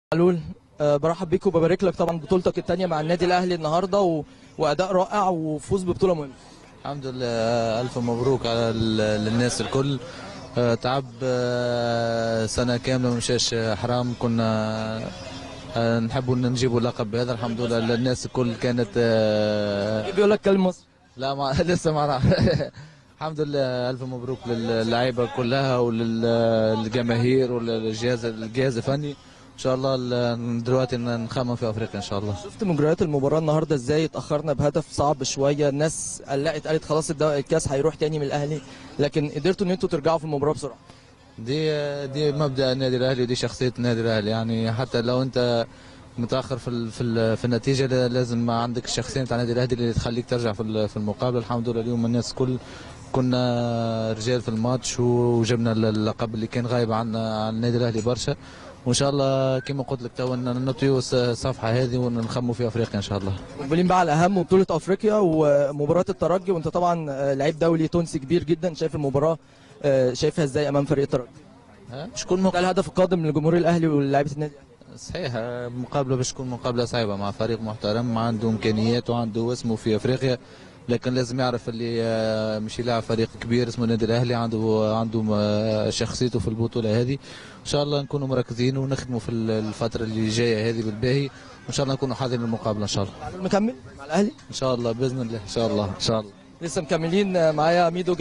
معلول آه، برحب بيك وببارك لك طبعا بطولتك الثانيه مع النادي الاهلي النهارده و... واداء رائع وفوز ببطوله مهمه الحمد لله ألف مبروك على ال- للناس الكل آه، تعب آه، سنة كاملة مشاش حرام كنا آه، نحبوا إن نجيبوا اللقب هذا الحمد لله الناس الكل كانت آه، بيقول لك كلمه مصر لا ما لسه ما راح الحمد لله ألف مبروك للعيبة كلها وللجماهير وللجهاز الجهاز الفني إن شاء الله ال- دلوقتي نخمم في أفريقيا إن شاء الله شفت مجريات المباراه النهارده ازاي اتاخرنا بهدف صعب شويه الناس قلقت قالت خلاص الدو- الكاس هيروح تاني من الاهلي لكن قدرتوا ان انتوا ترجعوا في المباراه بسرعه دي دي مبدا النادي الاهلي ودي شخصيه النادي الاهلي يعني حتى لو انت متاخر في ال- في ال- في النتيجه لا- لازم ما عندك الشخصيه بتاع النادي الاهلي اللي تخليك ترجع في ال- في المقابله الحمد لله اليوم الناس كل كنا رجال في الماتش وجبنا اللقب اللي كان غايب عنا عن النادي الاهلي برشا وان شاء الله كما قلت لك تو إن نطيو الصفحه هذه ونخموا في افريقيا ان شاء الله مقبلين بقى على اهم بطوله افريقيا ومباراه الترجي وانت طبعا آه، لعيب دولي تونسي كبير جدا شايف المباراه آه، شايفها ازاي امام فريق الترجي ها؟ شكون ده الهدف القادم لجمهور الاهلي ولاعيبه النادي الأهلي. صحيح مقابله باش تكون مقابله صعبه مع فريق محترم عنده امكانيات وعنده اسمه في افريقيا لكن لازم يعرف اللي آه، مش يلعب فريق كبير اسمه النادي الاهلي عنده عنده آه، شخصيته في البطوله هذه ان شاء الله نكونوا مركزين ونخدموا في الفتره اللي جايه هذه بالباهي وان شاء الله نكونوا حاضرين المقابله ان شاء الله معلول مكمل مع الاهلي ان شاء الله باذن الله ان شاء الله ان شاء الله لسه مكملين آه، معايا ميدو